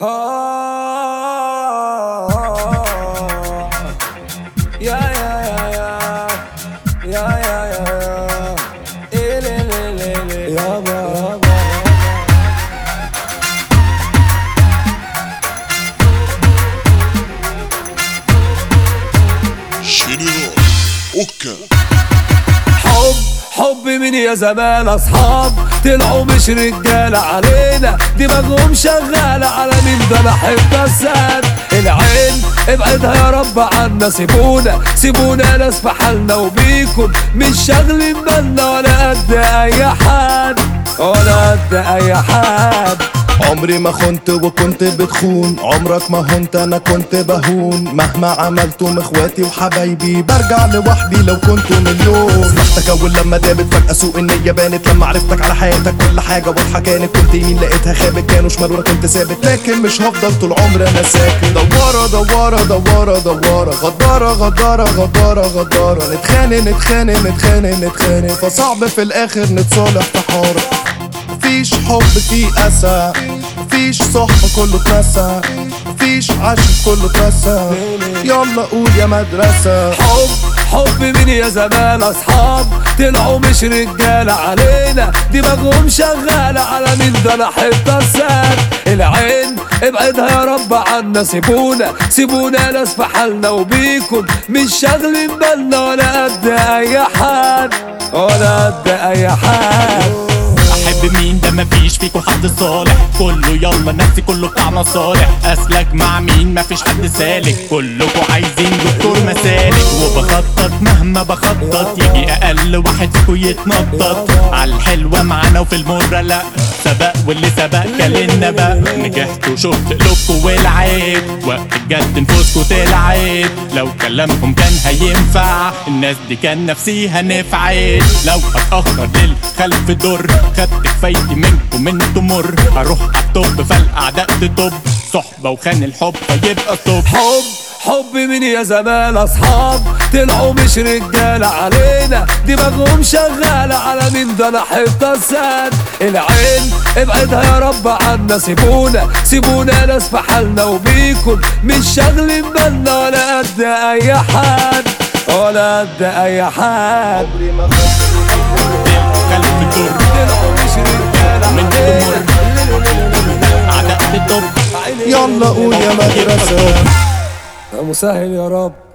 آه يا يا يا يا يا يا يا يا إيه لي لي لي لي يابا يابا جنرال اوكا حب حب من يا زمان اصحاب طلعوا مش رجاله علينا دماغهم شغاله على مين ده انا احب اسال العين ابعدها يا رب عنا سيبونا سيبونا ناس في حالنا وبيكم مش شاغلين بالنا ولا قد اي حد ولا قد اي حد عمري ما خنت وكنت بتخون عمرك ما هنت انا كنت بهون مهما عملتم اخواتي وحبايبي برجع لوحدي لو كنت مليون سمحتك اول لما دابت فجأة سوء النية بانت لما عرفتك على حياتك كل حاجة واضحة كانت كنت يمين لقيتها خابت كانوا شمال وانا كنت ثابت لكن مش هفضل طول عمري انا ساكت دوارة دوارة دوارة دوارة غدارة غدارة غدارة غدارة نتخانق نتخانق نتخانق نتخانق فصعب في الاخر نتصالح في حارة مفيش حب في أسى مفيش صحبة كله اتنسى مفيش عشق كله اتنسى يلا قول يا مدرسة حب حب من يا زمان اصحاب طلعوا مش رجاله علينا دماغهم شغاله على مين ده انا احب اسال العين ابعدها يا رب عنا سيبونا سيبونا ناس في حالنا وبيكم مش شاغلين بالنا ولا قد اي حد ولا قد اي حد احب مين ده مفيش فيكو حد صالح كله يلا نفسي كله بتاع مصالح اسلك مع مين مفيش حد سالك كلكو عايزين دكتور مسالك وبخطط مهما بخطط يجي اقل واحد فيكو يتنطط على الحلوه معانا وفي المره لا سبق واللي سبق كلنا بقى نجحت وشفت قلوبكو والعيب وقت الجد نفوسكو تلعب لو كلامكم كان هينفع الناس دي كان نفسيها نفعت لو اتاخر للخلف دور خدت كفايتي منكم انتوا مر اروح عالطب فالاعداء تطب صحبه وخان الحب فيبقى طب حب حب من يا زمان اصحاب طلعوا مش رجاله علينا دماغهم شغاله على مين ده انا احب اسال العين ابعدها يا رب عنا سيبونا سيبونا ناس في حالنا وبيكم مش شاغلين بالنا ولا قد اي حد ولا قد اي حد خلف الدور طلعوا مش رجاله من علينا اعداء تطب يلا قول يا مدرسة يا مسهل يا رب